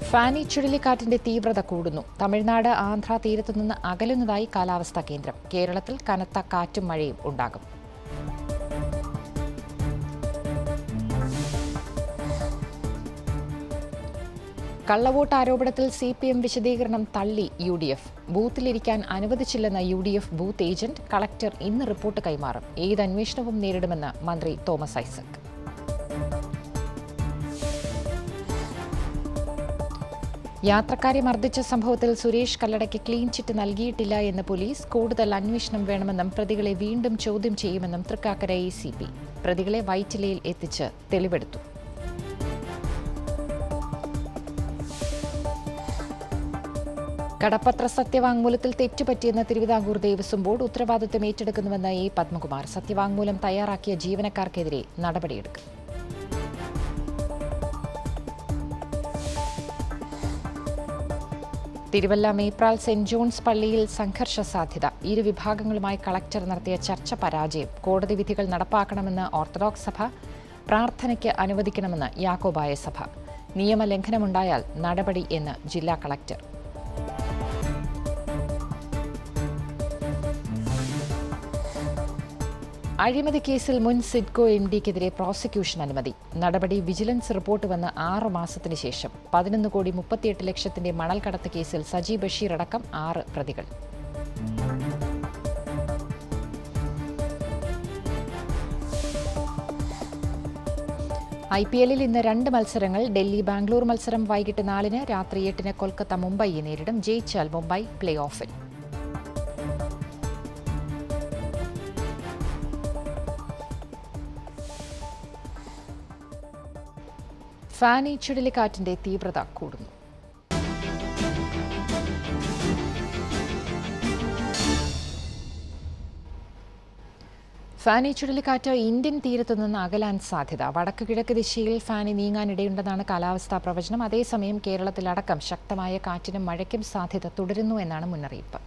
ഫാനി ചുഴലിക്കാറ്റിന്റെ തീവ്രത കൂടുന്നു തമിഴ്നാട് ആന്ധ്ര തീരത്തു നിന്ന് അകലുന്നതായി കാലാവസ്ഥാ കേന്ദ്രം കേരളത്തിൽ കനത്ത കാറ്റും മഴയും ഉണ്ടാകും കള്ളവോട്ട് ആരോപണത്തിൽ സി പി എം വിശദീകരണം തള്ളി യു ഡി എഫ് ബൂത്തിലിരിക്കാൻ അനുവദിച്ചില്ലെന്ന U D F booth agent collector ഇന്ന് റിപ്പോർട്ട് കൈമാറും ഏത് അന്വേഷണവും നേരിടുമെന്ന് മന്ത്രി തോമസ് ഐസക് യാത്രക്കാരെ മർദ്ദിച്ച സംഭവത്തിൽ സുരേഷ് കല്ലടയ്ക്ക് ക്ലീൻ ചിറ്റ് നൽകിയിട്ടില്ല എന്ന് പോലീസ് കൂടുതൽ അന്വേഷണം വേണമെന്നും പ്രതികളെ വീണ്ടും ചോദ്യം ചെയ്യുമെന്നും തൃക്കാക്കര എ സി പി പ്രതികളെ വൈറ്റിലയിൽ എത്തിച്ച് തെളിവെടുത്തു കടപ്പത്ര സത്യവാങ്മൂലത്തിൽ തെറ്റുപറ്റിയെന്ന് തിരുവിതാംകൂർ ദേവസ്വം ബോർഡ് ഉത്തരവാദിത്വം ഏറ്റെടുക്കുന്നുവെന്ന് എ പത്മകുമാർ സത്യവാങ്മൂലം തയ്യാറാക്കിയ ജീവനക്കാർക്കെതിരെ നടപടിയെടുക്കും തിരുവല്ല മേപ്രാൽ സെന്റ് ജോൺസ് പള്ളിയിൽ സംഘർഷ സാധ്യത ഇരു വിഭാഗങ്ങളുമായി കളക്ടർ നടത്തിയ ചർച്ച പരാജയം കോടതി വിധികൾ നടപ്പാക്കണമെന്ന് ഓർത്തഡോക്സ് സഭ പ്രാർത്ഥനയ്ക്ക് അനുവദിക്കണമെന്ന് യാക്കോബായ സഭ നിയമലംഘനമുണ്ടായാൽ നടപടി എന്ന് ജില്ലാ കളക്ടർ അഴിമതി കേസിൽ മുൻ സിഡ്കോ എം ഡിക്കെതിരെ പ്രോസിക്യൂഷൻ അനുമതി നടപടി വിജിലൻസ് റിപ്പോർട്ട് വന്ന് ആറ് മാസത്തിന് ശേഷം പതിനൊന്ന് കോടി മുപ്പത്തിയെട്ട് ലക്ഷത്തിന്റെ മണൽ കടത്ത് കേസിൽ സജി ബഷീർ അടക്കം ആറ് പ്രതികൾ ഐ പി എല്ലിൽ ഇന്ന് രണ്ട് മത്സരങ്ങൾ ഡൽഹി ബാംഗ്ലൂർ മത്സരം വൈകിട്ട് നാലിന് രാത്രി എട്ടിന് കൊൽക്കത്ത മുംബൈയെ നേരിടും ജയിച്ചാൽ മുംബൈ പ്ലേ ഓഫിൽ ഫാനി ചുഴലിക്കാറ്റിന്റെ തീവ്രത കൂടുന്നു ഫാനി ചുഴലിക്കാറ്റ് ഇന്ത്യൻ തീരത്തു നിന്ന് അകലാൻ സാധ്യത വടക്ക് കിഴക്ക് ദിശയിൽ ഫാനി നീങ്ങാനിടയുണ്ടെന്നാണ് കാലാവസ്ഥാ പ്രവചനം അതേസമയം കേരളത്തിലടക്കം ശക്തമായ കാറ്റിനും മഴയ്ക്കും സാധ്യത തുടരുന്നു എന്നാണ് മുന്നറിയിപ്പ്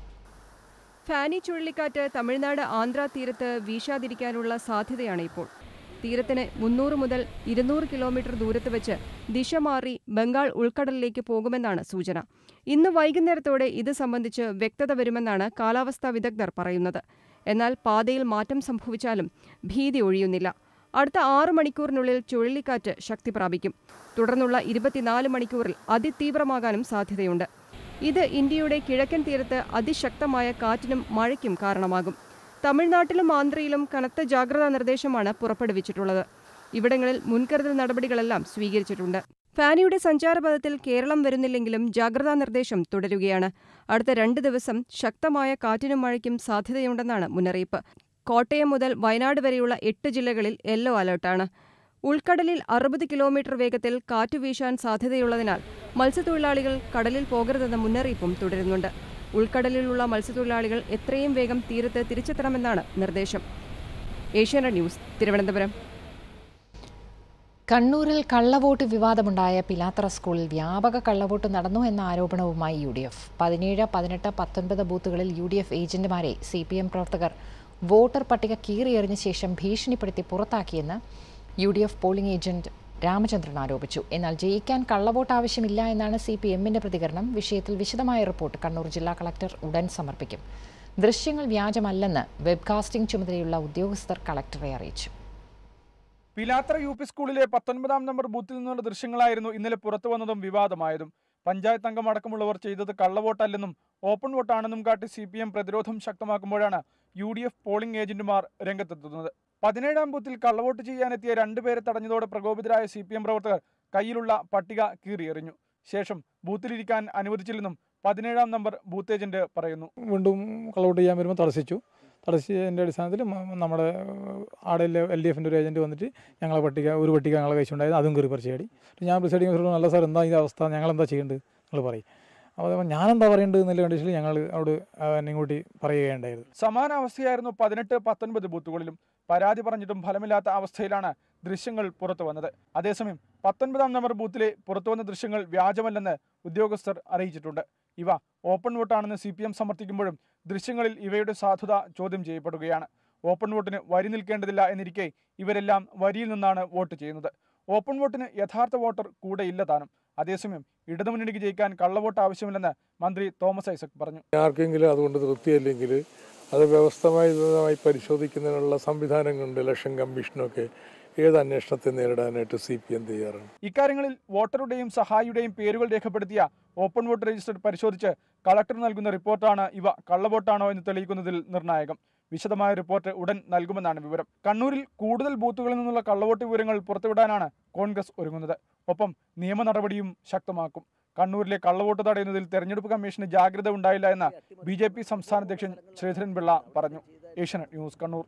ഫാനി ചുഴലിക്കാറ്റ് തമിഴ്നാട് ആന്ധ്ര തീരത്ത് വീശാതിരിക്കാനുള്ള സാധ്യതയാണ് ഇപ്പോൾ തീരത്തിന് മുന്നൂറ് മുതൽ ഇരുന്നൂറ് കിലോമീറ്റർ ദൂരത്ത് വെച്ച് ദിശ മാറി ബംഗാൾ ഉൾക്കടലിലേക്ക് പോകുമെന്നാണ് സൂചന ഇന്ന് വൈകുന്നേരത്തോടെ ഇത് സംബന്ധിച്ച് വ്യക്തത വരുമെന്നാണ് കാലാവസ്ഥാ വിദഗ്ധർ പറയുന്നത് എന്നാൽ പാതയിൽ മാറ്റം സംഭവിച്ചാലും ഭീതി ഒഴിയുന്നില്ല അടുത്ത ആറ് മണിക്കൂറിനുള്ളിൽ ചുഴലിക്കാറ്റ് ശക്തി പ്രാപിക്കും തുടർന്നുള്ള ഇരുപത്തിനാല് മണിക്കൂറിൽ അതിതീവ്രമാകാനും സാധ്യതയുണ്ട് ഇത് ഇന്ത്യയുടെ കിഴക്കൻ തീരത്ത് അതിശക്തമായ കാറ്റിനും മഴയ്ക്കും കാരണമാകും തമിഴ്നാട്ടിലും ആന്ധ്രയിലും കനത്ത ജാഗ്രതാ നിർദ്ദേശമാണ് പുറപ്പെടുവിച്ചിട്ടുള്ളത് ഇവിടങ്ങളിൽ മുൻകരുതൽ നടപടികളെല്ലാം സ്വീകരിച്ചിട്ടുണ്ട് ഫാനിയുടെ സഞ്ചാരപഥത്തിൽ കേരളം വരുന്നില്ലെങ്കിലും ജാഗ്രതാ നിർദ്ദേശം തുടരുകയാണ് അടുത്ത രണ്ട് ദിവസം ശക്തമായ കാറ്റിനും മഴയ്ക്കും സാധ്യതയുണ്ടെന്നാണ് മുന്നറിയിപ്പ് കോട്ടയം മുതൽ വയനാട് വരെയുള്ള എട്ട് ജില്ലകളിൽ യെല്ലോ അലർട്ടാണ് ഉൾക്കടലിൽ അറുപത് കിലോമീറ്റർ വേഗത്തിൽ കാറ്റ് വീശാൻ സാധ്യതയുള്ളതിനാൽ മത്സ്യത്തൊഴിലാളികൾ കടലിൽ പോകരുതെന്ന മുന്നറിയിപ്പും തുടരുന്നുണ്ട് ഉൾക്കടലിലുള്ള മത്സ്യത്തൊഴിലാളികൾ എത്രയും വേഗം തീരത്ത് തിരിച്ചെത്തണമെന്നാണ് നിർദ്ദേശം ഏഷ്യാനെറ്റ് ന്യൂസ് തിരുവനന്തപുരം കണ്ണൂരിൽ കള്ളവോട്ട് വിവാദമുണ്ടായ പിലാത്തറ സ്കൂളിൽ വ്യാപക കള്ളവോട്ട് നടന്നു എന്ന ആരോപണവുമായി യു ഡി എഫ് പതിനേഴ് പതിനെട്ട് പത്തൊൻപത് ബൂത്തുകളിൽ യു ഡി എഫ് ഏജന്റുമാരെ സി പി എം പ്രവർത്തകർ വോട്ടർ പട്ടിക കീറിയെറിഞ്ഞ ശേഷം ഭീഷണിപ്പെടുത്തി പുറത്താക്കിയെന്ന് U D F polling agent Ramachandran ആരോപിച്ചു എന്നാൽ ജയിക്കാൻ കള്ളവോട്ട് ആവശ്യമില്ല എന്നാണ് സി പി എമ്മിന്റെ പ്രതികരണം വിഷയത്തിൽ വിശദമായ റിപ്പോർട്ട് കണ്ണൂർ ജില്ലാ കളക്ടർ ഉടൻ സമർപ്പിക്കും ദൃശ്യങ്ങൾ വ്യാജമല്ലെന്ന് വെബ്കാസ്റ്റിംഗ് ചുമതലയുള്ള ഉദ്യോഗസ്ഥർ കളക്ടറെ അറിയിച്ചു പിലാത്ര യു പി സ്കൂളിലെ പത്തൊൻപതാം നമ്പർ ബൂത്തിൽ നിന്നുള്ള ദൃശ്യങ്ങളായിരുന്നു ഇന്നലെ പുറത്തു വന്നതും വിവാദമായതും പഞ്ചായത്ത് അംഗം അടക്കമുള്ളവർ ചെയ്തത് കള്ളവോട്ടല്ലെന്നും ഓപ്പൺ വോട്ടാണെന്നും കാട്ടി സി പി എം പ്രതിരോധം ശക്തമാക്കുമ്പോഴാണ് യു ഡി എഫ് പോളിംഗ് ഏജന്റുമാർ രംഗത്തെത്തുന്നത് പതിനേഴാം ബൂത്തിൽ കള്ളവോട്ട് ചെയ്യാനെത്തിയ രണ്ടുപേരെ തടഞ്ഞതോടെ പ്രകോപിതരായ സി പി എം പ്രവർത്തകർ കയ്യിലുള്ള പട്ടിക കീറിയെറിഞ്ഞു ശേഷം ബൂത്തിലിരിക്കാൻ അനുവദിച്ചില്ലെന്നും പതിനേഴാം നമ്പർ ബൂത്ത് ഏജന്റ് പറയുന്നു വീണ്ടും കള്ളവോട്ട് ചെയ്യാൻ വരുമ്പോൾ തടസ്സിച്ചു തടസ്സതിൻ്റെ അടിസ്ഥാനത്തിൽ മ- നമ്മുടെ ആടെ എൽ ഡി എഫിൻ്റെ ഒരു ഏജൻറ്റ് വന്നിട്ട് ഞങ്ങളെ പട്ടിക ഒരു പട്ടിക ഞങ്ങളെ കഴിച്ചുണ്ടായത് അതും കയറി പറിച്ചു ചാടി ഞാൻ പ്രിസൈഡിങ് ഓഫീസറോട് നല്ല സാർ എന്താ ഈ അവസ്ഥ ഞങ്ങൾ എന്താ ചെയ്യേണ്ടത് നിങ്ങൾ പറയും അപ്പോൾ അതേപോലെ ഞാനെന്താ പറയേണ്ടത് എന്നുള്ള കണ്ടീഷനിൽ ഞങ്ങൾ അവിടെ ഇങ്ങോട്ട് പറയുകയുണ്ടായത് സമാന അവസ്ഥയായിരുന്നു പതിനെട്ട് പത്തൊൻപത് ബൂത്തുകളിലും പരാതി പറഞ്ഞിട്ടും ഫലമില്ലാത്ത അവസ്ഥയിലാണ് ദൃശ്യങ്ങൾ പുറത്തു വന്നത് അതേസമയം പത്തൊൻപതാം നമ്പർ ബൂത്തിലെ പുറത്തുവന്ന ദൃശ്യങ്ങൾ വ്യാജമല്ലെന്ന് ഉദ്യോഗസ്ഥർ അറിയിച്ചിട്ടുണ്ട് ഇവ ഓപ്പൺ വോട്ടാണെന്ന് സി പി എം സമർത്ഥിക്കുമ്പോഴും ദൃശ്യങ്ങളിൽ ഇവയുടെ സാധുത ചോദ്യം ചെയ്യപ്പെടുകയാണ് ഓപ്പൺ വോട്ടിന് വരി നിൽക്കേണ്ടതില്ല എന്നിരിക്കെ ഇവരെല്ലാം വരിയിൽ നിന്നാണ് വോട്ട് ചെയ്യുന്നത് ഓപ്പൺ വോട്ടിന് യഥാർത്ഥ വോട്ടർ കൂടെ ഇല്ല താനും അതേസമയം ഇടതുമുന്നണിക്ക് ജയിക്കാൻ കള്ളവോട്ട് ആവശ്യമില്ലെന്ന് മന്ത്രി തോമസ് ഐസക് പറഞ്ഞു ആർക്കെങ്കിലും അതുകൊണ്ട് തൃപ്തിയല്ലെങ്കിൽ അത് വ്യവസ്ഥമായി പരിശോധിക്കുന്നതിനുള്ള സംവിധാനങ്ങളുണ്ട് ഇലക്ഷൻ കമ്മീഷനൊക്കെ ഏത് അന്വേഷണത്തെ നേരിടാനായിട്ട് സി പി എം തയ്യാറാണ് ഇക്കാര്യങ്ങളിൽ വോട്ടറുടെയും സഹായിയുടെയും പേരുകൾ രേഖപ്പെടുത്തിയ ഓപ്പൺ വോട്ട് രജിസ്റ്റർ പരിശോധിച്ച് കളക്ടർ നൽകുന്ന റിപ്പോർട്ടാണ് ഇവ കള്ളവോട്ടാണോ എന്ന് തെളിയിക്കുന്നതിൽ നിർണായകം വിശദമായ റിപ്പോർട്ട് ഉടൻ നൽകുമെന്നാണ് വിവരം കണ്ണൂരിൽ കൂടുതൽ ബൂത്തുകളിൽ നിന്നുള്ള കള്ളവോട്ട് വിവരങ്ങൾ പുറത്തുവിടാനാണ് കോൺഗ്രസ് ഒരുങ്ങുന്നത് ഒപ്പം നിയമ നടപടിയും ശക്തമാക്കും കണ്ണൂരിലെ കള്ളവോട്ട് തടയുന്നതിൽ തെരഞ്ഞെടുപ്പ് കമ്മീഷന് ജാഗ്രത ഉണ്ടായില്ല എന്ന് ബി ജെ പി സംസ്ഥാന അധ്യക്ഷൻ ശ്രീധരൻപിള്ള പറഞ്ഞു ഏഷ്യാനെറ്റ് ന്യൂസ് കണ്ണൂർ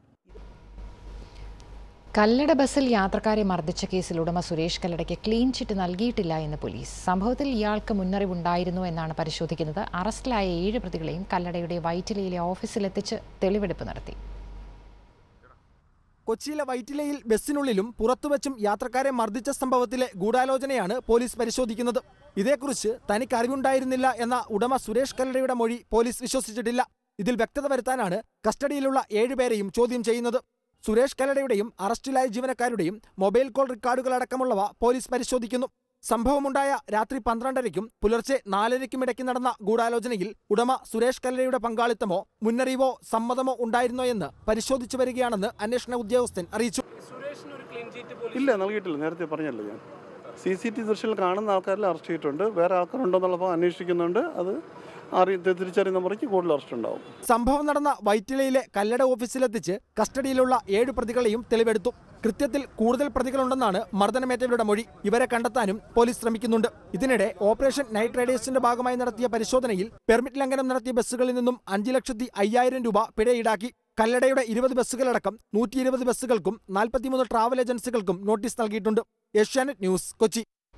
കല്ലട ബസ്സിൽ യാത്രക്കാരെ മർദ്ദിച്ച കേസിൽ ഉടമ സുരേഷ് കല്ലടയ്ക്ക് ക്ലീൻ ചിറ്റ് നൽകിയിട്ടില്ല എന്ന് പോലീസ് സംഭവത്തിൽ ഇയാൾക്ക് മുന്നറിവുണ്ടായിരുന്നു എന്നാണ് പരിശോധിക്കുന്നത് അറസ്റ്റിലായ ഏഴ് പ്രതികളെയും കല്ലടയുടെ വൈറ്റിലയിലെ ഓഫീസിലെത്തിച്ച് തെളിവെടുപ്പ് നടത്തി കൊച്ചിയിലെ വൈറ്റിലയിൽ ബസ്സിനുള്ളിലും പുറത്തുവച്ചും യാത്രക്കാരെ മർദ്ദിച്ച സംഭവത്തിലെ ഗൂഢാലോചനയാണ് പോലീസ് പരിശോധിക്കുന്നത് ഇതേക്കുറിച്ച് തനിക്ക് അറിവുണ്ടായിരുന്നില്ല എന്ന ഉടമ സുരേഷ് കല്ലടയുടെ മൊഴി പോലീസ് വിശ്വസിച്ചിട്ടില്ല ഇതിൽ വ്യക്തത വരുത്താനാണ് കസ്റ്റഡിയിലുള്ള ഏഴുപേരെയും ചോദ്യം ചെയ്യുന്നത് സുരേഷ് കല്ലടയുടെയും അറസ്റ്റിലായ ജീവനക്കാരുടെയും മൊബൈൽ കോൾ റെക്കോർഡുകൾ അടക്കമുള്ളവ പോലീസ് പരിശോധിക്കുന്നു സംഭവമുണ്ടായ രാത്രി പന്ത്രണ്ടരയ്ക്കും പുലർച്ചെ നാലരയ്ക്കും ഇടയ്ക്ക് നടന്ന ഗൂഢാലോചനയിൽ ഉടമ സുരേഷ് കല്ലടയുടെ പങ്കാളിത്തമോ മുന്നറിവോ സമ്മതമോ ഉണ്ടായിരുന്നോ എന്ന് പരിശോധിച്ചു വരികയാണെന്ന് അന്വേഷണ ഉദ്യോഗസ്ഥൻ അറിയിച്ചു ഇല്ല നൽകിയിട്ടില്ല നേരത്തെ പറഞ്ഞല്ലോ ഞാൻ സി സി ടി ദൃശ്യത്തിൽ കാണുന്ന ആൾക്കാരിൽ അറസ്റ്റ് ചെയ്തിട്ടുണ്ട് വേറെ ആൾക്കാരുണ്ടോന്നുള്ളപ്പോൾ അന്വേഷിക്കുന്നുണ്ട് അത് അറി തിരിച്ചറിയുന്ന മുറയ്ക്ക് കൂടുതൽ അറസ്റ്റ് ഉണ്ടാവും സംഭവം നടന്ന വൈറ്റിലയിലെ കല്ലട ഓഫീസിലെത്തിച്ച് കസ്റ്റഡിയിലുള്ള ഏഴ് പ്രതികളെയും തെളിവെടുത്തു കൃത്യത്തിൽ കൂടുതൽ പ്രതികളുണ്ടെന്നാണ് മർദ്ദനമേറ്റവരുടെ മൊഴി ഇവരെ കണ്ടെത്താനും പോലീസ് ശ്രമിക്കുന്നുണ്ട് ഇതിനിടെ ഓപ്പറേഷൻ നൈറ്റ് റൈഡേഴ്സിന്റെ ഭാഗമായി നടത്തിയ പരിശോധനയിൽ പെർമിറ്റ് ലംഘനം നടത്തിയ ബസ്സുകളിൽ നിന്നും അഞ്ച് ലക്ഷത്തി അയ്യായിരം രൂപ പിഴ ഈടാക്കി കല്ലടയുടെ ഇരുപത് ബസ്സുകളടക്കം നൂറ്റി ഇരുപത് ബസ്സുകൾക്കും നാൽപ്പത്തിമൂന്ന് ട്രാവൽ ഏജൻസികൾക്കും നോട്ടീസ് നൽകിയിട്ടുണ്ട് Asianet news Kochi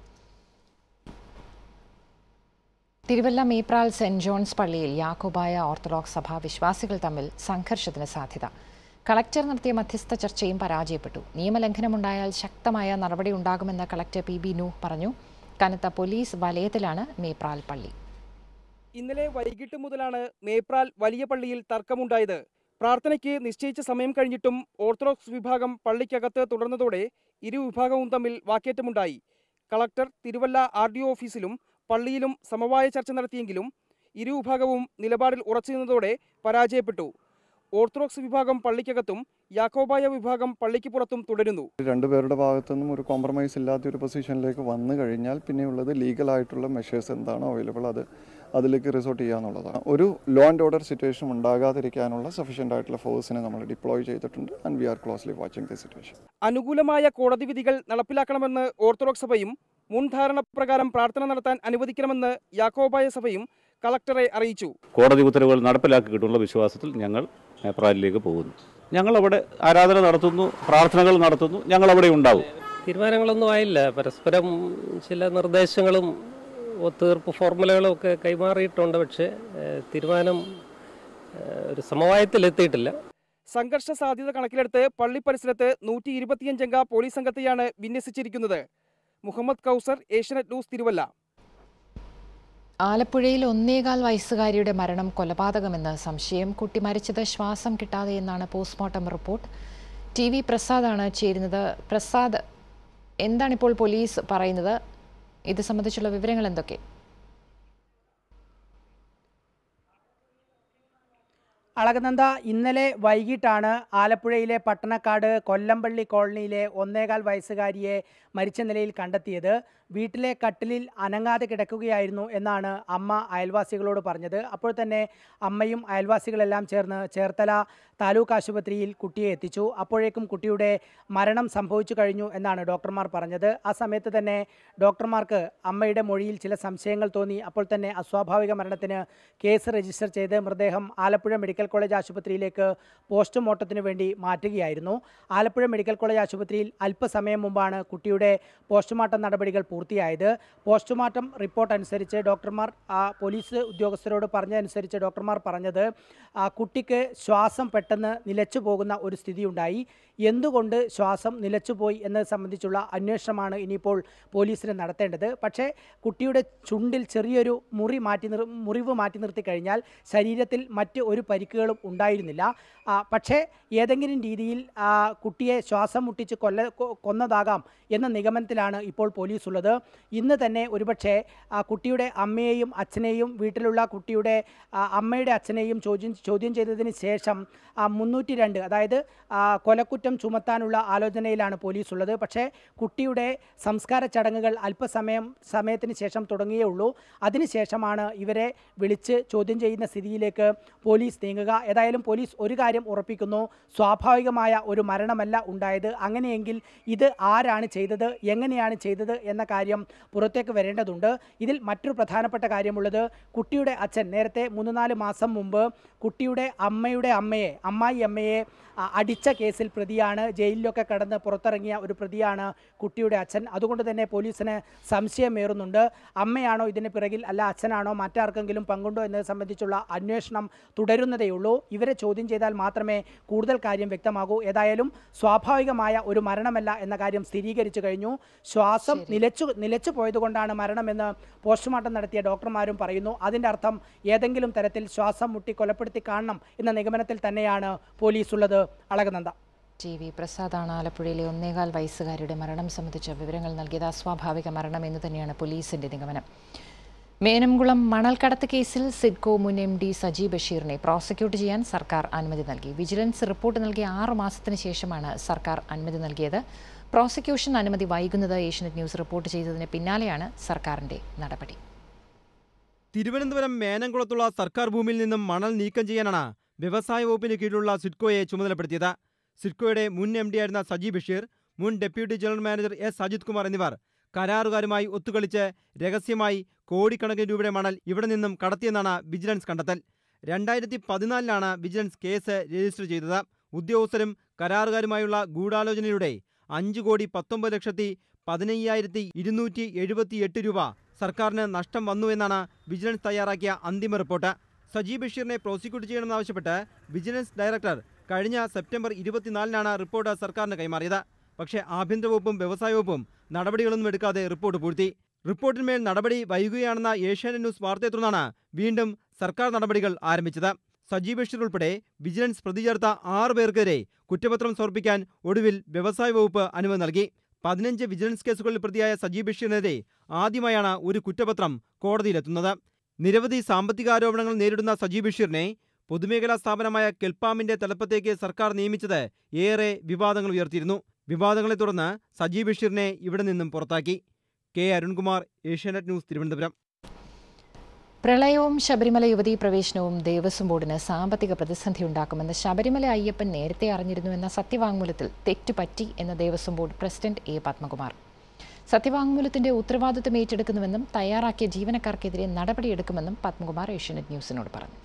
Thiruvalla Mepral saint John's പള്ളിയിൽ യാക്കോബായ ഓർത്തഡോക്സ് സഭ വിശ്വാസികൾ തമ്മിൽ സംഘർഷത്തിന് സാധ്യത കളക്ടർ നടത്തിയ മധ്യസ്ഥ ചർച്ചയും പരാജയപ്പെട്ടു നിയമലംഘനമുണ്ടായാൽ ശക്തമായ നടപടി ഉണ്ടാകുമെന്ന് കളക്ടർ പി ബി നൂഹ് പറഞ്ഞു കനത്ത പോലീസ് വലയത്തിലാണ് മേപ്രാൽ പള്ളി ഇന്നലെ വൈകിട്ട് മുതലാണ് മേപ്രാൽ വലിയ പള്ളിയിൽ തർക്കമുണ്ടായത് പ്രാർത്ഥനയ്ക്ക് നിശ്ചയിച്ച സമയം കഴിഞ്ഞിട്ടും ഓർത്തഡോക്സ് വിഭാഗം പള്ളിക്കകത്ത് തുടർന്നതോടെ ഇരു വിഭാഗവും തമ്മിൽ വാക്കേറ്റമുണ്ടായി കളക്ടർ തിരുവല്ല ആർ ഡി ഓഫീസിലും പള്ളിയിലും സമവായ ചർച്ച നടത്തിയെങ്കിലും ഇരു വിഭാഗവും നിലപാടിൽ ഉറച്ചുനിന്നതോടെ പരാജയപ്പെട്ടു ഓർത്തഡോക്സ് വിഭാഗം പള്ളിക്കകത്തും യാക്കോബായ വിഭാഗം പള്ളിക്ക് പുറത്തും തുടരുന്നു രണ്ടുപേരുടെ ഭാഗത്തുനിന്നും ഒരു കോംപ്രമൈസ് ഇല്ലാത്ത ഒരു പൊസിഷനിലേക്ക് വന്നു കഴിഞ്ഞാൽ പിന്നെയുള്ളത് ലീഗലായിട്ടുള്ള മെഷേഴ്സ് എന്താണോ അവൈലബിൾ അത് അതിലേക്ക് റിസോർട്ട് ചെയ്യാന്നുള്ളതാണ് ഒരു ലോ ആൻഡ് ഓർഡർ സിറ്റുവേഷൻ ഉണ്ടാകാതിരിക്കാനുള്ള സഫീഷ്യൻ്റ് ആയിട്ടുള്ള ഫോഴ്സിനെ നമ്മൾ ഡിപ്ലോയ് ചെയ്തിട്ടുണ്ട് and we are closely watching the situation അനുകൂലമായ കോടതി വിധികൾ നടപ്പിലാക്കണമെന്ന് ഓർത്തഡോക്സ് സഭയും മുൻധാരണ പ്രകാരം പ്രാർത്ഥന നടത്താൻ അനുവദിക്കണമെന്ന് യാക്കോബായ സഭയും കളക്ടറെ അറിയിച്ചു കോടതി ഉത്തരവുകൾ നടപ്പിലാക്കിയിട്ടുള്ള വിശ്വാസത്തിൽ ഞങ്ങൾ മേപ്രാലിലേക്ക് പോകുന്നു ഞങ്ങളവിടെ ആരാധന നടത്തുന്നു പ്രാർത്ഥനകൾ നടത്തുന്നു ഞങ്ങളവിടെ ഉണ്ടാവും തീരുമാനങ്ങളൊന്നും ആയില്ല പരസ്പരം ചില നിർദ്ദേശങ്ങളും ഒത്തുതീർപ്പ് ഫോർമുലകളും ഒക്കെ കൈമാറിയിട്ടുണ്ട് പക്ഷേ ഏഹ്, തീരുമാനം ഏഹ്, ഒരു സമവായത്തിലെത്തിയിട്ടില്ല സംഘർഷ സാധ്യത കണക്കിലെടുത്ത് പള്ളി പരിസരത്ത് നൂറ്റി ഇരുപത്തിയഞ്ചംഗ പോലീസ് സംഘത്തെയാണ് വിന്യസിച്ചിരിക്കുന്നത് മുഹമ്മദ് കൗസർ ഏഷ്യനെറ്റ് ന്യൂസ് തിരുവല്ല ആലപ്പുഴയിൽ ഒന്നേകാൽ വയസ്സുകാരിയുടെ മരണം കൊലപാതകമെന്ന് സംശയം കുട്ടി മരിച്ചത് ശ്വാസം കിട്ടാതെ എന്നാണ് പോസ്റ്റ്മോർട്ടം റിപ്പോർട്ട് ടി വി പ്രസാദാണ് ചേരുന്നത് പ്രസാദ് എന്താണിപ്പോൾ പോലീസ് പറയുന്നത് ഇത് സംബന്ധിച്ചുള്ള വിവരങ്ങൾ എന്തൊക്കെ അളകനന്ദ ഇന്നലെ വൈകിട്ടാണ് ആലപ്പുഴയിലെ പട്ടണക്കാട് കൊല്ലമ്പള്ളി കോളനിയിലെ ഒന്നേകാൽ വയസ്സുകാരിയെ മരിച്ച നിലയിൽ കണ്ടെത്തിയത് വീട്ടിലെ കട്ടിലിൽ അനങ്ങാതെ കിടക്കുകയായിരുന്നു എന്നാണ് അമ്മ അയൽവാസികളോട് പറഞ്ഞത് അപ്പോൾ തന്നെ അമ്മയും അയൽവാസികളെല്ലാം ചേർന്ന് ചേർത്തല താലൂക്ക് ആശുപത്രിയിൽ കുട്ടിയെ എത്തിച്ചു അപ്പോഴേക്കും കുട്ടിയുടെ മരണം സംഭവിച്ചു കഴിഞ്ഞു എന്നാണ് ഡോക്ടർമാർ പറഞ്ഞത് ആ സമയത്ത് തന്നെ ഡോക്ടർമാർക്ക് അമ്മയുടെ മൊഴിയിൽ ചില സംശയങ്ങൾ തോന്നി അപ്പോൾ തന്നെ അസ്വാഭാവിക മരണത്തിന് കേസ് രജിസ്റ്റർ ചെയ്ത് മൃതദേഹം ആലപ്പുഴ മെഡിക്കൽ കോളേജ് ആശുപത്രിയിലേക്ക് പോസ്റ്റ്മോർട്ടത്തിന് വേണ്ടി മാറ്റുകയായിരുന്നു ആലപ്പുഴ മെഡിക്കൽ കോളേജ് ആശുപത്രിയിൽ അല്പസമയം മുമ്പാണ് കുട്ടിയുടെ പോസ്റ്റ്മോർട്ടം നടപടികൾ പൂർത്തിയായത് പോസ്റ്റ്മോർട്ടം റിപ്പോർട്ട് അനുസരിച്ച് ഡോക്ടർമാർ ആ, പോലീസ് ഉദ്യോഗസ്ഥരോട് പറഞ്ഞതനുസരിച്ച് ഡോക്ടർമാർ പറഞ്ഞത് ആ, കുട്ടിക്ക് ശ്വാസം പെട്ടെന്ന് നിലച്ചു പോകുന്ന ഒരു സ്ഥിതിയുണ്ടായി എന്തുകൊണ്ട് ശ്വാസം നിലച്ചുപോയി എന്നത് സംബന്ധിച്ചുള്ള അന്വേഷണമാണ് ഇനിയിപ്പോൾ പോലീസിന് നടത്തേണ്ടത് പക്ഷേ കുട്ടിയുടെ ചുണ്ടിൽ ചെറിയൊരു മുറി മാറ്റി നിർ മുറിവ് മാറ്റി നിർത്തി കഴിഞ്ഞാൽ ശരീരത്തിൽ മറ്റ് ഒരു പരിക്കുകളും ഉണ്ടായിരുന്നില്ല ആ, പക്ഷേ ഏതെങ്കിലും രീതിയിൽ ആ, കുട്ടിയെ ശ്വാസം മുട്ടിച്ച് കൊല്ല കൊ- കൊന്നതാകാം എന്ന നിഗമനത്തിലാണ് ഇപ്പോൾ പോലീസ് ഉള്ളത് പോലീസിനുള്ളത് ഇന്ന് തന്നെ ഒരുപക്ഷെ ആ കുട്ടിയുടെ അമ്മയെയും അച്ഛനെയും വീട്ടിലുള്ള കുട്ടിയുടെ ആ, അമ്മയുടെ അച്ഛനെയും ചോദ്യം ചോദ്യം ചെയ്തതിന് ശേഷം മുന്നൂറ്റി രണ്ട് അതായത് ആ, കൊലക്കുറ്റം ചുമത്താനുള്ള ആലോചനയിലാണ് പോലീസ് ഉള്ളത് പക്ഷേ കുട്ടിയുടെ സംസ്കാര ചടങ്ങുകൾ അല്പസമയം സമയത്തിന് ശേഷം തുടങ്ങിയേ ഉള്ളൂ അതിനുശേഷമാണ് ഇവരെ വിളിച്ച് ചോദ്യം ചെയ്യുന്ന സ്ഥിതിയിലേക്ക് പോലീസ് നീങ്ങുക ഏതായാലും പോലീസ് ഒരു കാര്യം ഉറപ്പിക്കുന്നു സ്വാഭാവികമായ ഒരു മരണമല്ല ഉണ്ടായത് അങ്ങനെയെങ്കിൽ ഇത് ആരാണ് ചെയ്തത് എങ്ങനെയാണ് ചെയ്തത് എന്ന കാര്യം പുറത്തേക്ക് വരേണ്ടതുണ്ട് ഇതിൽ മറ്റൊരു പ്രധാനപ്പെട്ട കാര്യമുള്ളത് കുട്ടിയുടെ അച്ഛൻ നേരത്തെ മൂന്ന് നാല് മാസം മുമ്പ് കുട്ടിയുടെ അമ്മയുടെ അമ്മയെ അമ്മായി അമ്മയെ ആ, അടിച്ച കേസിൽ പ്രതിയാണ് ജയിലിലൊക്കെ കടന്ന് പുറത്തിറങ്ങിയ ഒരു പ്രതിയാണ് കുട്ടിയുടെ അച്ഛൻ അതുകൊണ്ട് തന്നെ പോലീസിന് സംശയമേറുന്നുണ്ട് അമ്മയാണോ ഇതിന് പിറകിൽ അല്ല അച്ഛനാണോ മറ്റാർക്കെങ്കിലും പങ്കുണ്ടോ എന്നത് സംബന്ധിച്ചുള്ള അന്വേഷണം തുടരുന്നതേയുള്ളൂ ഇവരെ ചോദ്യം ചെയ്താൽ മാത്രമേ കൂടുതൽ കാര്യം വ്യക്തമാകൂ ഏതായാലും സ്വാഭാവികമായ ഒരു മരണമല്ല എന്ന കാര്യം സ്ഥിരീകരിച്ചു കഴിഞ്ഞു ശ്വാസം നിലച്ചു നിലച്ചു പോയതുകൊണ്ടാണ് മരണമെന്ന് പോസ്റ്റ്മോർട്ടം നടത്തിയ ഡോക്ടർമാരും പറയുന്നു അതിൻ്റെ അർത്ഥം ഏതെങ്കിലും തരത്തിൽ ശ്വാസം മുട്ടി കൊലപ്പെടുത്തി കാണണം എന്ന നിഗമനത്തിൽ തന്നെയാണ് പോലീസ് ഉള്ളത് അളകനന്ദ ടി വി പ്രസാദാണ് ആലപ്പുഴയിലെ ഒന്നേകാൽ വയസ്സുകാരിയുടെ മരണം സംബന്ധിച്ച വിവരങ്ങൾ നൽകിയത് അസ്വാഭാവിക മരണം എന്ന് തന്നെയാണ് പോലീസിന്റെ നിഗമനം മേനംകുളം മണൽക്കടത്ത് കേസിൽ സിഡ്കോ മുൻ എം ഡി സജി ബഷീറിനെ പ്രോസിക്യൂട്ട് ചെയ്യാൻ സർക്കാർ അനുമതി നൽകി വിജിലൻസ് റിപ്പോർട്ട് നൽകിയ ആറ് മാസത്തിന് ശേഷമാണ് സർക്കാർ അനുമതി നൽകിയത് പ്രോസിക്യൂഷൻ അനുമതി വൈകുന്നത് ഏഷ്യനെറ്റ് ന്യൂസ് റിപ്പോർട്ട് ചെയ്തതിന് പിന്നാലെയാണ് സർക്കാരിന്റെ നടപടി തിരുവനന്തപുരം മേനംകുളത്തുള്ള സർക്കാർ ഭൂമിയിൽ നിന്നും മണൽ നീക്കം ചെയ്യാനാണ് വ്യവസായ വകുപ്പിന് കീഴിലുള്ള സിഡ്കോയെ ചുമതലപ്പെടുത്തിയത് സിഡ്കോയുടെ മുൻ എം ഡി ആയിരുന്ന സജി ബഷീർ മുൻ deputy general manager S Ajith Kumar എന്നിവർ കരാറുകാരുമായി ഒത്തുകളിച്ച് രഹസ്യമായി കോടിക്കണക്കിന് രൂപയുടെ മണൽ ഇവിടെ നിന്നും കടത്തിയെന്നാണ് വിജിലൻസ് കണ്ടെത്തൽ രണ്ടായിരത്തി പതിനാലിലാണ് വിജിലൻസ് കേസ് രജിസ്റ്റർ ചെയ്തത് ഉദ്യോഗസ്ഥരും കരാറുകാരുമായുള്ള ഗൂഢാലോചനയിലൂടെ അഞ്ച് കോടി പത്തൊമ്പത് ലക്ഷത്തി പതിനയ്യായിരത്തി ഇരുന്നൂറ്റി എഴുപത്തിയെട്ട് രൂപ സർക്കാരിന് നഷ്ടം വന്നുവെന്നാണ് വിജിലൻസ് തയ്യാറാക്കിയ അന്തിമ റിപ്പോർട്ട് സജി ബഷീറിനെ പ്രോസിക്യൂട്ട് ചെയ്യണമെന്നാവശ്യപ്പെട്ട് വിജിലൻസ് ഡയറക്ടർ കഴിഞ്ഞ സെപ്റ്റംബർ ഇരുപത്തിനാലിനാണ് റിപ്പോർട്ട് സർക്കാരിന് കൈമാറിയത് പക്ഷേ ആഭ്യന്തര വകുപ്പും വ്യവസായ വകുപ്പും നടപടികളൊന്നും എടുക്കാതെ റിപ്പോർട്ട് പൂഴ്ത്തി റിപ്പോർട്ടിന്മേൽ നടപടി വൈകുകയാണെന്ന ഏഷ്യാനെറ്റ് ന്യൂസ് വാർത്തയെ തുടർന്നാണ് വീണ്ടും സർക്കാർ നടപടികൾ ആരംഭിച്ചത് സജി ബഷീർ ഉൾപ്പെടെ വിജിലൻസ് പ്രതി ചേർത്ത ആറ് പേർക്കെതിരെ കുറ്റപത്രം സമർപ്പിക്കാൻ ഒടുവിൽ വ്യവസായ വകുപ്പ് അനുമതി നൽകി പതിനഞ്ച് വിജിലൻസ് കേസുകളിൽ പ്രതിയായ സജി ബഷീറിനെതിരെ ആദ്യമായാണ് ഒരു കുറ്റപത്രം കോടതിയിലെത്തുന്നത് നിരവധി സാമ്പത്തിക ആരോപണങ്ങൾ നേരിടുന്ന സജി ബഷീറിനെ പൊതുമേഖലാ സ്ഥാപനമായ കെൽപ്പാമിന്റെ തലപ്പത്തേക്ക് സർക്കാർ നിയമിച്ചത് ഏറെ വിവാദങ്ങൾ ഉയർത്തിയിരുന്നു വിവാദങ്ങളെ തുടർന്ന് സജി ബഷീറിനെ ഇവിടെ നിന്നും പുറത്താക്കി കെ അരുൺകുമാർ ഏഷ്യാനെറ്റ് ന്യൂസ് തിരുവനന്തപുരം പ്രളയവും ശബരിമല യുവതീ പ്രവേശനവും ദേവസ്വം ബോർഡിന് സാമ്പത്തിക പ്രതിസന്ധി ഉണ്ടാക്കുമെന്ന് ശബരിമല അയ്യപ്പൻ നേരത്തെ അറിഞ്ഞിരുന്നുവെന്ന സത്യവാങ്മൂലത്തിൽ തെറ്റുപറ്റി എന്ന Devaswom board president A Padmakumar സത്യവാങ്മൂലത്തിന്റെ ഉത്തരവാദിത്വം ഏറ്റെടുക്കുന്നുവെന്നും തയ്യാറാക്കിയ ജീവനക്കാർക്കെതിരെ നടപടിയെടുക്കുമെന്നും പത്മകുമാർ ഏഷ്യാനെറ്റ് ന്യൂസിനോട് പറഞ്ഞു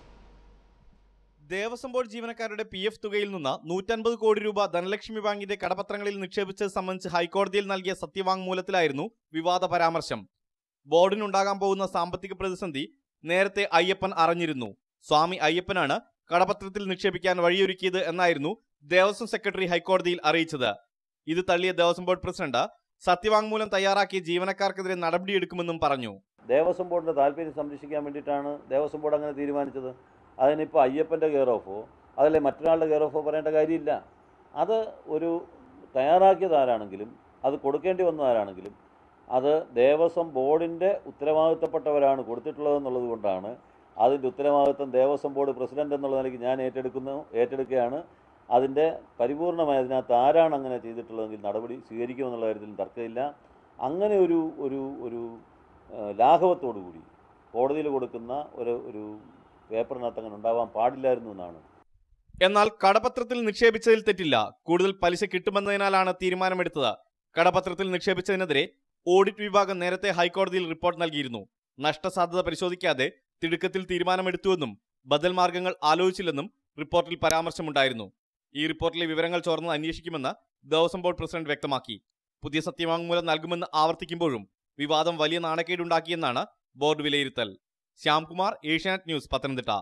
ദേവസ്വം ബോർഡ് ജീവനക്കാരുടെ പി എഫ് തുകയിൽ നിന്ന് നൂറ്റൻപത് കോടി രൂപ ധനലക്ഷ്മി ബാങ്കിന്റെ കടപത്രങ്ങളിൽ നിക്ഷേപിച്ചത് സംബന്ധിച്ച് ഹൈക്കോടതിയിൽ നൽകിയ സത്യവാങ്മൂലത്തിലായിരുന്നു വിവാദ പരാമർശം ബോർഡിനുണ്ടാകാൻ പോകുന്ന സാമ്പത്തിക പ്രതിസന്ധി നേരത്തെ അയ്യപ്പൻ അറിഞ്ഞിരുന്നു സ്വാമി അയ്യപ്പനാണ് കടപത്രത്തിൽ നിക്ഷേപിക്കാൻ വഴിയൊരുക്കിയത് എന്നായിരുന്നു ദേവസ്വം സെക്രട്ടറി ഹൈക്കോടതിയിൽ അറിയിച്ചത് ഇത് തള്ളിയ ദേവസ്വം ബോർഡ് പ്രസിഡന്റ് സത്യവാങ്മൂലം തയ്യാറാക്കിയ ജീവനക്കാർക്കെതിരെ നടപടിയെടുക്കുമെന്നും പറഞ്ഞു ദേവസ്വം ബോർഡിൻ്റെ താല്പര്യം സംരക്ഷിക്കാൻ വേണ്ടിയിട്ടാണ് ദേവസ്വം ബോർഡ് അങ്ങനെ തീരുമാനിച്ചത് അതിനിപ്പോൾ അയ്യപ്പൻ്റെ കെയർ ഓഫോ അതല്ലേ മറ്റൊരാളുടെ കെയർ ഓഫോ പറയേണ്ട കാര്യമില്ല അത് ഒരു തയ്യാറാക്കിയത് ആരാണെങ്കിലും അത് കൊടുക്കേണ്ടി വന്ന ആരാണെങ്കിലും അത് ദേവസ്വം ബോർഡിൻ്റെ ഉത്തരവാദിത്തപ്പെട്ടവരാണ് കൊടുത്തിട്ടുള്ളതെന്നുള്ളത് കൊണ്ടാണ് അതിൻ്റെ ഉത്തരവാദിത്തം ദേവസ്വം ബോർഡ് പ്രസിഡന്റ് എന്നുള്ള നിലയ്ക്ക് ഞാൻ ഏറ്റെടുക്കുന്നു ഏറ്റെടുക്കുകയാണ് അതിൻ്റെ പരിപൂർണമായി അതിനകത്ത് ആരാണ് അങ്ങനെ ചെയ്തിട്ടുള്ളതെങ്കിൽ നടപടി സ്വീകരിക്കുമെന്നുള്ള കാര്യത്തിൽ തർക്കമില്ല അങ്ങനെ ഒരു ഒരു ഒരു ഏഹ്, ലാഘവത്തോടു കൂടി കോടതിയിൽ കൊടുക്കുന്ന ഒരു ഒരു പേപ്പറിനകത്ത് അങ്ങനെ ഉണ്ടാവാൻ പാടില്ലായിരുന്നു എന്നാണ് എന്നാൽ കടപത്രത്തിൽ നിക്ഷേപിച്ചതിൽ തെറ്റില്ല കൂടുതൽ പലിശ കിട്ടുമെന്നതിനാലാണ് തീരുമാനമെടുത്തത് കടപത്രത്തിൽ നിക്ഷേപിച്ചതിനെതിരെ ഓഡിറ്റ് വിഭാഗം നേരത്തെ ഹൈക്കോടതിയിൽ റിപ്പോർട്ട് നൽകിയിരുന്നു നഷ്ടസാധ്യത പരിശോധിക്കാതെ തിടുക്കത്തിൽ തീരുമാനമെടുത്തുവെന്നും ബദൽ മാർഗങ്ങൾ ആലോചിച്ചില്ലെന്നും റിപ്പോർട്ടിൽ പരാമർശമുണ്ടായിരുന്നു ഈ റിപ്പോർട്ടിലെ വിവരങ്ങൾ ചോർന്ന് അന്വേഷിക്കുമെന്ന് ദേവസ്വം ബോർഡ് പ്രസിഡന്റ് വ്യക്തമാക്കി പുതിയ സത്യവാങ്മൂലം നൽകുമെന്ന് ആവർത്തിക്കുമ്പോഴും വിവാദം വലിയ നാണക്കേടുണ്ടാക്കിയെന്നാണ് ബോർഡ് വിലയിരുത്തൽ ശ്യാംകുമാർ ഏഷ്യാനെറ്റ് ന്യൂസ് പത്തനംതിട്ട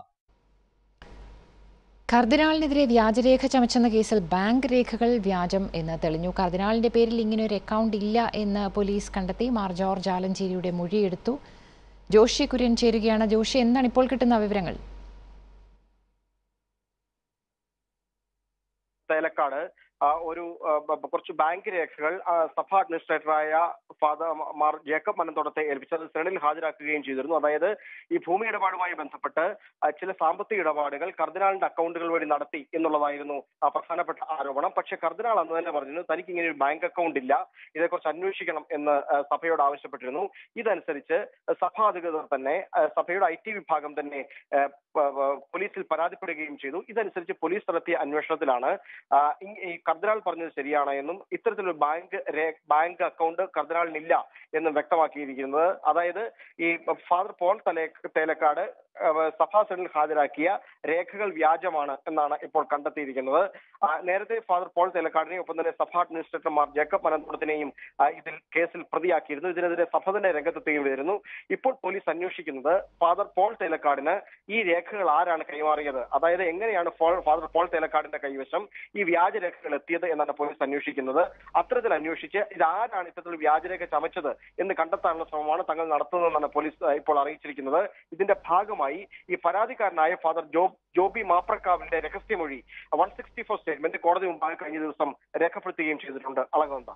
കർദിനാളിനെതിരെ വ്യാജരേഖ ചമച്ചെന്ന കേസിൽ ബാങ്ക് രേഖകൾ വ്യാജം എന്ന് തെളിഞ്ഞു കർദിനാളിന്റെ പേരിൽ ഇങ്ങനെ ഒരു അക്കൗണ്ട് ഇല്ല എന്ന് പോലീസ് കണ്ടെത്തി മാർ ജോർജ് ആലഞ്ചേരിയുടെ മൊഴിയെടുത്തു ജോഷി കുര്യൻ ചേരുകയാണ് ജോഷി എന്താണ് ഇപ്പോൾ കിട്ടുന്ന വിവരങ്ങൾ തേലക്കാട് ആ, ഒരു ആ, ബ- ബ- കുറച്ച് ബാങ്ക് രേഖകൾ ആ, സഭാ അഡ്മിനിസ്ട്രേറ്ററായ ഫാദർ മാർ ജേക്കബ് മനന്തോടത്തെ ഏൽപ്പിച്ചത് സെനഡിൽ ഹാജരാക്കുകയും ചെയ്തിരുന്നു അതായത് ഈ ഭൂമി ഇടപാടുമായി ബന്ധപ്പെട്ട് ആ, ചില സാമ്പത്തിക ഇടപാടുകൾ കർദിനാളിന്റെ അക്കൗണ്ടുകൾ വഴി നടത്തി എന്നുള്ളതായിരുന്നു ആ, പ്രധാനപ്പെട്ട ആരോപണം പക്ഷെ കർദിനാൾ അന്ന് തന്നെ പറഞ്ഞിരുന്നു തനിക്ക് ഇങ്ങനെ ഒരു ബാങ്ക് അക്കൗണ്ട് ഇല്ല ഇതേക്കുറിച്ച് അന്വേഷിക്കണം എന്ന് ആ, സഭയോട് ആവശ്യപ്പെട്ടിരുന്നു ഇതനുസരിച്ച് സഭാ അധികൃതർ തന്നെ ആ, സഭയുടെ ഐ ടി വിഭാഗം തന്നെ ആ, പ- പ- പോലീസിൽ പരാതിപ്പെടുകയും ചെയ്തു ഇതനുസരിച്ച് പോലീസ് നടത്തിയ അന്വേഷണത്തിലാണ് ആ, ഈ- ഈ കർദിനാൾ പറഞ്ഞത് ശരിയാണ് എന്നും ഇത്തരത്തിലൊരു ബാങ്ക് രേ- ബാങ്ക് അക്കൗണ്ട് കർദിനാളിനില്ല എന്നും വ്യക്തമാക്കിയിരിക്കുന്നത് അതായത് ഈ ഫാദർ പോൾ തലേ തേലക്കാട് ആ, സഭാ സെനിൽ ഹാജരാക്കിയ രേഖകൾ വ്യാജമാണ് എന്നാണ് ഇപ്പോൾ കണ്ടെത്തിയിരിക്കുന്നത് ആ, നേരത്തെ ഫാദർ പോൾ തേലക്കാടിനെയും ഒപ്പം തന്നെ സഭാ അഡ്മിനിസ്ട്രേറ്റർമാർ ജേക്കബ് അനന്തപുരത്തിനെയും ആ, ഇതിൽ കേസിൽ പ്രതിയാക്കിയിരുന്നു ഇതിനെതിരെ സഭ തന്നെ രംഗത്തെത്തുകയായിരുന്നു ഇപ്പോൾ പോലീസ് അന്വേഷിക്കുന്നത് ഫാദർ പോൾ തേലക്കാടിന് ഈ രേഖകൾ ആരാണ് കൈമാറിയത് അതായത് എങ്ങനെയാണ് ഫോ- ഫാദർ പോൾ തേലക്കാടിന്റെ കൈവശം ഈ വ്യാജരേഖകൾ എത്തിയത് എന്നാണ് പോലീസ് അന്വേഷിക്കുന്നത് അത്തരത്തിൽ അന്വേഷിച്ച് ഇതാരാണ് ഇത്തരത്തിൽ വ്യാജരേഖ ചമച്ചത് എന്ന് കണ്ടെത്താനുള്ള ശ്രമമാണ് തങ്ങൾ നടത്തുന്നതെന്നാണ് പോലീസ് ആ, ഇപ്പോൾ അറിയിച്ചിരിക്കുന്നത് ഇതിന്റെ ഭാഗമായി ഈ പരാതിക്കാരനായ ഫാദർ ജോ ജോബി മാപ്രക്കാവിന്റെ രഹസ്യമൊഴി വൺ സിക്സ്റ്റി ഫോർ സ്റ്റേറ്റ്മെന്റ് കോടതി മുമ്പാകെ കഴിഞ്ഞ ദിവസം രേഖപ്പെടുത്തുകയും ചെയ്തിട്ടുണ്ട് അളകന്ത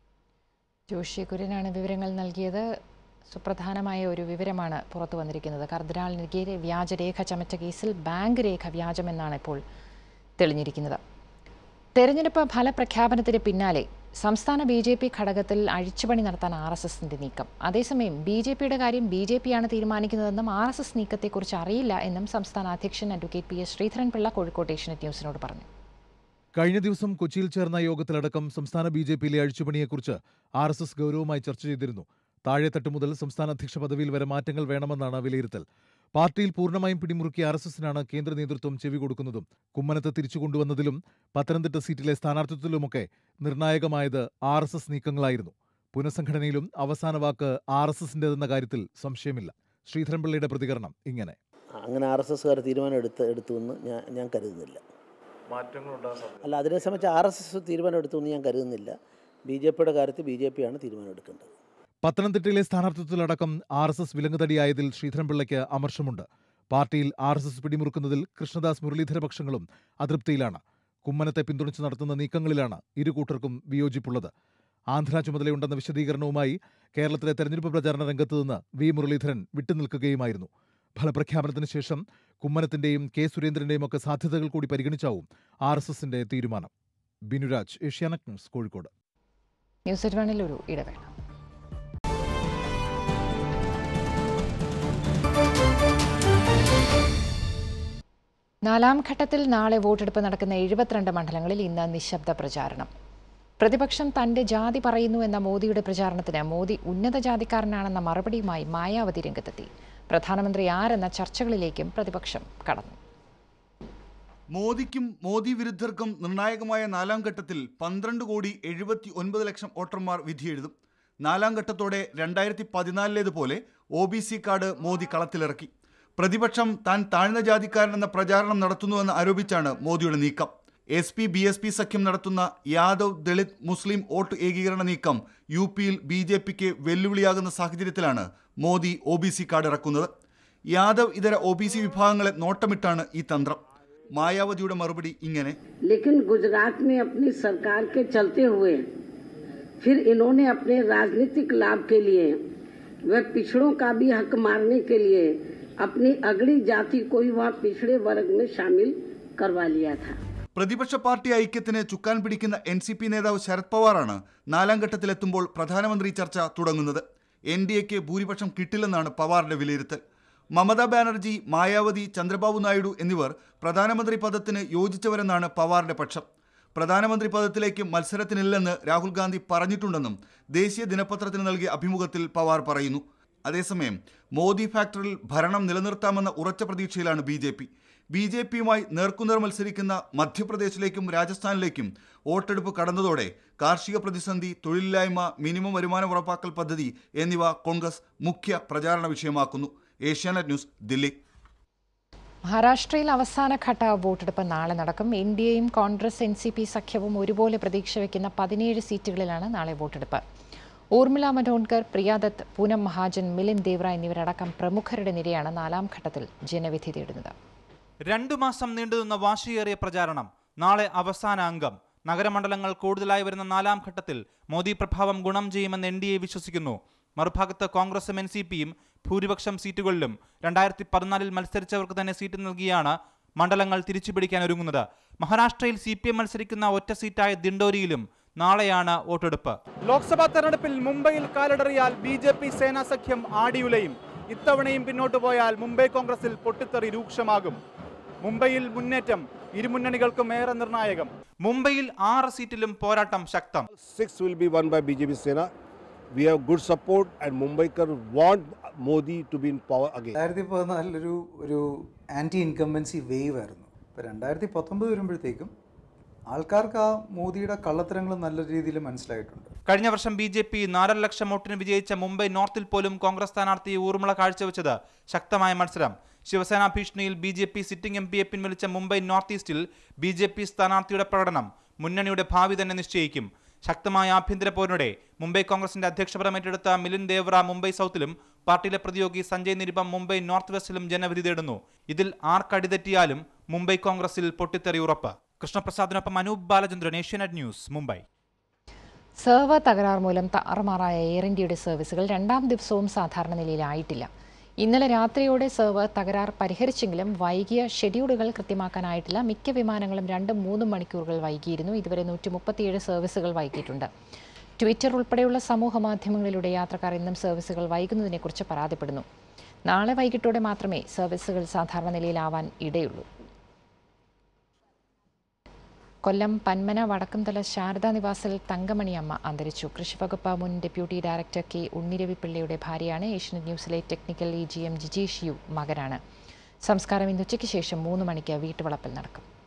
ജോഷി കുര്യനാണ് വിവരങ്ങൾ നൽകിയത് സുപ്രധാനമായ ഒരു വിവരമാണ് പുറത്തു വന്നിരിക്കുന്നത് കർദിനാളിനെതിരെ വ്യാജരേഖ ചമച്ച കേസിൽ ബാങ്ക് രേഖ വ്യാജമെന്നാണ് ഇപ്പോൾ തെളിഞ്ഞിരിക്കുന്നത് തെരഞ്ഞെടുപ്പ് ഫലപ്രഖ്യാപനത്തിന് പിന്നാലെ സംസ്ഥാന ബി ജെ പി ഘടകത്തിൽ അഴിച്ചുപണി നടത്താൻ ആർ എസ് എസിന്റെ നീക്കം അതേസമയം ബി ജെ പിയുടെ കാര്യം ബി ജെ പിയാണ് തീരുമാനിക്കുന്നതെന്നും ആർ എസ് എസ് നീക്കത്തെക്കുറിച്ച് അറിയില്ല എന്നും സംസ്ഥാന അധ്യക്ഷൻ അഡ്വക്കേറ്റ് പി എസ് ശ്രീധരൻപിള്ള കോഴിക്കോട്ട് ഏഷ്യനെറ്റ് ന്യൂസിനോട് പറഞ്ഞു കഴിഞ്ഞ ദിവസം കൊച്ചിയിൽ ചേർന്ന യോഗത്തിലടക്കം സംസ്ഥാന ബി ജെ പിയിലെ അഴിച്ചുപണിയെക്കുറിച്ച് ആർ എസ് എസ് ഗൗരവമായി ചർച്ച ചെയ്തിരുന്നു താഴെത്തട്ട് മുതൽ സംസ്ഥാന അധ്യക്ഷ പദവിയിൽ വരെ മാറ്റങ്ങൾ വേണമെന്നാണ് വിലയിരുത്തൽ പാർട്ടിയിൽ പൂർണ്ണമായും പിടിമുറുക്കിയ ആർ എസ് എസിനാണ് കേന്ദ്ര നേതൃത്വം ചെവി കൊടുക്കുന്നതും കുമ്മനത്തെ തിരിച്ചു കൊണ്ടുവന്നതിലും പത്തനംതിട്ട സീറ്റിലെ സ്ഥാനാർത്ഥിത്വത്തിലുമൊക്കെ നിർണായകമായത് ആർ എസ് എസ് നീക്കങ്ങളായിരുന്നു പുനഃസംഘടനയിലും അവസാന വാക്ക് ആർ എസ് എസിന്റേതെന്ന കാര്യത്തിൽ സംശയമില്ല ശ്രീധരൻപിള്ളയുടെ പ്രതികരണം ഇങ്ങനെ അങ്ങനെ ആർ എസ് എസ്സുകാർ തീരുമാനം എടുത്ത് എടുത്തു എന്ന് ഞാൻ ഞാൻ കരുതുന്നില്ല അല്ല അതിനെ സംബന്ധിച്ച് ആർ എസ് എസ് തീരുമാനം എടുത്തു എന്ന് ഞാൻ കരുതുന്നില്ല ബി ജെ പിയുടെ കാര്യത്തിൽ ബി ജെ പിയാണ് തീരുമാനം എടുക്കേണ്ടത് പത്തനംതിട്ടയിലെ സ്ഥാനാർത്ഥിത്വത്തിലടക്കം ആർ എസ് എസ് വിലങ്ങുതടിയായതിൽ ശ്രീധരൻപിള്ളയ്ക്ക് അമർഷമുണ്ട് പാർട്ടിയിൽ ആർ എസ് എസ് പിടിമുറുക്കുന്നതിൽ കൃഷ്ണദാസ് മുരളീധര പക്ഷങ്ങളും അതൃപ്തിയിലാണ് കുമ്മനത്തെ പിന്തുണച്ച് നടത്തുന്ന നീക്കങ്ങളിലാണ് ഇരു കൂട്ടർക്കും വിയോജിപ്പുള്ളത് ആന്ധ്ര ചുമതലയുണ്ടെന്ന വിശദീകരണവുമായി കേരളത്തിലെ തെരഞ്ഞെടുപ്പ് പ്രചാരണ രംഗത്ത് നിന്ന് വി മുരളീധരൻ വിട്ടുനിൽക്കുകയുമായിരുന്നു ഫലപ്രഖ്യാപനത്തിന് ശേഷം കുമ്മനത്തിന്റെയും കെ സുരേന്ദ്രന്റെയും ഒക്കെ സാധ്യതകൾ കൂടി പരിഗണിച്ചാവും ആർ എസ് എസിന്റെ തീരുമാനം Binuraj Asianet news Kozhikode news at വണ്ണിൽ ഒരു ഇടവേള നാലാം ഘട്ടത്തിൽ നാളെ വോട്ടെടുപ്പ് നടക്കുന്ന എഴുപത്തിരണ്ട് മണ്ഡലങ്ങളിൽ ഇന്ന് നിശബ്ദ പ്രചാരണം പ്രതിപക്ഷം തന്റെ ജാതി പറയുന്നു എന്ന മോദിയുടെ പ്രചാരണത്തിന് മോദി ഉന്നത ജാതിക്കാരനാണെന്ന മറുപടിയുമായി മായാവതി രംഗത്തെത്തി പ്രധാനമന്ത്രി ആരെന്ന ചർച്ചകളിലേക്കും പ്രതിപക്ഷം കടന്നു മോദിക്കും മോദി വിരുദ്ധർക്കും നിർണായകമായ നാലാം ഘട്ടത്തിൽ പന്ത്രണ്ട് കോടി എഴുപത്തി ഒൻപത് ലക്ഷം വോട്ടർമാർ വിധിയെഴുതും നാലാം ഘട്ടത്തോടെ രണ്ടായിരത്തി പതിനാലിലേതുപോലെ O B C card Modi കളത്തിലിറക്കി പ്രതിപക്ഷം താൻ താഴ്ന്ന ജാതിക്കാരനെന്ന പ്രചാരണം നടത്തുന്നുവെന്ന് ആരോപിച്ചാണ് മോദിയുടെ നീക്കം S P B S P സഖ്യം നടത്തുന്ന യാദവ് ദളിത് മുസ്ലിം വോട്ട് ഏകീകരണ നീക്കം യു പിയിൽ ബി ജെ പിക്ക് വെല്ലുവിളിയാകുന്ന സാഹചര്യത്തിലാണ് Modi O B C card ഇറക്കുന്നത് യാദവ് ഇതര ഒ ബി സി വിഭാഗങ്ങളെ നോട്ടമിട്ടാണ് ഈ തന്ത്രം മായാവതിയുടെ മറുപടി ഇങ്ങനെ लेकिन गुजरात में अपनी सरकार के चलते हुए फिर इन्होंने अपने राजनीतिक लाभ के लिए व पिछड़ों का भी हक मारने के लिए अपनी अगली जाति को ही वहाँ पिछड़े वर्ग में शामिल करवा लिया था പ്രതിപക്ഷ പാർട്ടി ഐക്യത്തിന് ചുക്കാൻ പിടിക്കുന്ന എൻ സി പി നേതാവ് ശരത് പവാറാണ് നാലാം ഘട്ടത്തിലെത്തുമ്പോൾ പ്രധാനമന്ത്രി ചർച്ച തുടങ്ങുന്നത് എൻ ഡി എക്ക് ഭൂരിപക്ഷം കിട്ടില്ലെന്നാണ് പവാറിന്റെ വിലയിരുത്തൽ മമതാ ബാനർജി മായാവതി ചന്ദ്രബാബു നായിഡു എന്നിവർ പ്രധാനമന്ത്രി പദത്തിന് യോജിച്ചവരെന്നാണ് പവാറിന്റെ പക്ഷം പ്രധാനമന്ത്രി പദത്തിലേക്ക് മത്സരത്തിനില്ലെന്ന് രാഹുൽ ഗാന്ധി പറഞ്ഞിട്ടുണ്ടെന്നും ദേശീയ ദിനപത്രത്തിന് നൽകിയ അഭിമുഖത്തിൽ പവാർ പറയുന്നു അതേസമയം മോദി ഫാക്ടറിൽ ഭരണം നിലനിർത്താമെന്ന ഉറച്ച പ്രതീക്ഷയിലാണ് B J P B J പിയുമായി നേർക്കുനേർ മത്സരിക്കുന്ന മധ്യപ്രദേശിലേക്കും രാജസ്ഥാനിലേക്കും വോട്ടെടുപ്പ് കടന്നതോടെ കാർഷിക പ്രതിസന്ധി തൊഴിലില്ലായ്മ മിനിമം വരുമാനം ഉറപ്പാക്കൽ പദ്ധതി എന്നിവ കോൺഗ്രസ് മുഖ്യ പ്രചാരണ വിഷയമാക്കുന്നു ഏഷ്യാനെറ്റ് ന്യൂസ് ദില്ലി മഹാരാഷ്ട്രയിൽ അവസാനഘട്ട വോട്ടെടുപ്പ് നാളെ നടക്കും എൻ ഡി എയും കോൺഗ്രസ് എൻ സി പി സഖ്യവും ഒരുപോലെ പ്രതീക്ഷ വയ്ക്കുന്ന പതിനേഴ് സീറ്റുകളിലാണ് നാളെ വോട്ടെടുപ്പ് ഊർമിള മറ്റോൺകർ പ്രിയാദത്ത് പൂനം മഹാജൻ മിലിൻ ദേവ്ര എന്നിവരടക്കം പ്രമുഖരുടെ നിരയാണ് നാലാം ഘട്ടത്തിൽ ജനവിധി തേടുന്നത് രണ്ടു മാസം നീണ്ടുനിന്ന വാശിയേറിയ പ്രചാരണം നാളെ അവസാന അംഗം നഗരമണ്ഡലങ്ങൾ കൂടുതലായി വരുന്ന നാലാം ഘട്ടത്തിൽ മോദി പ്രഭാവം ഗുണം ചെയ്യുമെന്ന് എൻ ഡി എ വിശ്വസിക്കുന്നു മറുഭാഗത്ത് കോൺഗ്രസും എൻ സി പിയും ഭൂരിപക്ഷം സീറ്റുകളിലും രണ്ടായിരത്തി പതിനാലിൽ മത്സരിച്ചവർക്ക് തന്നെ സീറ്റ് നൽകിയാണ് മണ്ഡലങ്ങൾ തിരിച്ചുപിടിക്കാൻ ഒരുങ്ങുന്നത് മഹാരാഷ്ട്രയിൽ സി പി എം മത്സരിക്കുന്ന ഒറ്റ സീറ്റായ ദിണ്ടോരിയിലും നാളെയാണ് വോട്ടെടുപ്പ് ലോക്സഭാ തെരഞ്ഞെടുപ്പിൽ മുംബൈയിൽ കാലിടറിയാൽ ബി ജെ പി സേനാ സഖ്യം ആടിയുലയും ഇത്തവണയും പിന്നോട്ടു പോയാൽ മുംബൈ കോൺഗ്രസിൽ പൊട്ടിത്തെറി രൂക്ഷമാകും മുംബൈയിൽ മുന്നേറ്റം ഇരുമുന്നണികൾക്കും ഏറെ നിർണായകം മുംബൈയിൽ ആറ് സീറ്റിലും പോരാട്ടം ശക്തം Six will be won by BJP Sena. We have good support and Mumbaikar want Modi to be in power again. രണ്ടായിരത്തി പതിനാലിലൊരു ഒരു ആൻറ്റി ഇൻകംബൻസി വേവ് ആയിരുന്നു ഇപ്പോൾ രണ്ടായിരത്തി പത്തൊമ്പത് വരുമ്പോഴത്തേക്കും ആൾക്കാർക്ക് ആ മോദിയുടെ കള്ളത്തരങ്ങൾ നല്ല രീതിയിൽ മനസ്സിലായിട്ടുണ്ട് കഴിഞ്ഞ വർഷം ബി ജെ പി നാലര ലക്ഷം വോട്ടിന് വിജയിച്ച മുംബൈ നോർത്തിൽ പോലും കോൺഗ്രസ് സ്ഥാനാർത്ഥി ഊർമിള കാഴ്ചവെച്ചത് ശക്തമായ മത്സരം ശിവസേന ഭീഷണിയിൽ B J P sitting M പിയെ പിൻവലിച്ച മുംബൈ നോർത്ത് ഈസ്റ്റിൽ ബി ജെ പി സ്ഥാനാർത്ഥിയുടെ പ്രകടനം മുന്നണിയുടെ ഭാവി തന്നെ നിശ്ചയിക്കും ശക്തമായ ആഭ്യന്തര പോരിനിടെ മുംബൈ കോൺഗ്രസിന്റെ അധ്യക്ഷപദം ഏറ്റെടുത്ത മിലിൻ ദേവ്ര മുംബൈ സൗത്തിലും പാർട്ടിയിലെ പ്രതിയോഗി സഞ്ജയ് നിരുപം മുംബൈ നോർത്ത് വെസ്റ്റിലും ജനവിധി തേടുന്നു ഇതിൽ ആർക്കടിതെറ്റിയാലും മുംബൈ കോൺഗ്രസിൽ പൊട്ടിത്തെറി ഉറപ്പ് കൃഷ്ണപ്രസാദിനൊപ്പം അനൂപ് ബാലചന്ദ്രൻ ഏഷ്യാനെറ്റ് ന്യൂസ് മുംബൈ സെർവർ തകരാർ മൂലം താറുമാറായ എയർ ഇന്ത്യയുടെ സർവീസുകൾ രണ്ടാം ദിവസവും സാധാരണ നിലയിലായിട്ടില്ല ഇന്നലെ രാത്രിയോടെ സെർവർ തകരാർ പരിഹരിച്ചെങ്കിലും വൈകിയ ഷെഡ്യൂളുകൾ കൃത്യമാക്കാനായിട്ടില്ല മിക്ക വിമാനങ്ങളും രണ്ടും മൂന്നും മണിക്കൂറുകൾ വൈകിയിരുന്നു ഇതുവരെ നൂറ്റി മുപ്പത്തിയേഴ് സർവീസുകൾ വൈകിയിട്ടുണ്ട് ട്വിറ്റർ ഉൾപ്പെടെയുള്ള സമൂഹ മാധ്യമങ്ങളിലൂടെ യാത്രക്കാർ ഇന്നും സർവീസുകൾ വൈകുന്നതിനെക്കുറിച്ച് പരാതിപ്പെടുന്നു നാളെ വൈകിട്ടോടെ മാത്രമേ സർവീസുകൾ സാധാരണ നിലയിലാവാൻ ഇടയുള്ളൂ കൊല്ലം പന്മന വടക്കുംതല ശാരദാ നിവാസിൽ തങ്കമണിയമ്മ അന്തരിച്ചു കൃഷിവകുപ്പ് മുൻ ഡെപ്യൂട്ടി ഡയറക്ടർ കെ ഉണ്ണിരവി പിള്ളയുടെ ഭാര്യയാണ് ഏഷ്യനെറ്റ് ന്യൂസിലെ technical E G M Jijeesh U മകനാണ് സംസ്കാരം ഇന്ന് ഉച്ചയ്ക്ക് ശേഷം മൂന്ന് മണിക്ക് വീട്ടുവളപ്പിൽ നടക്കും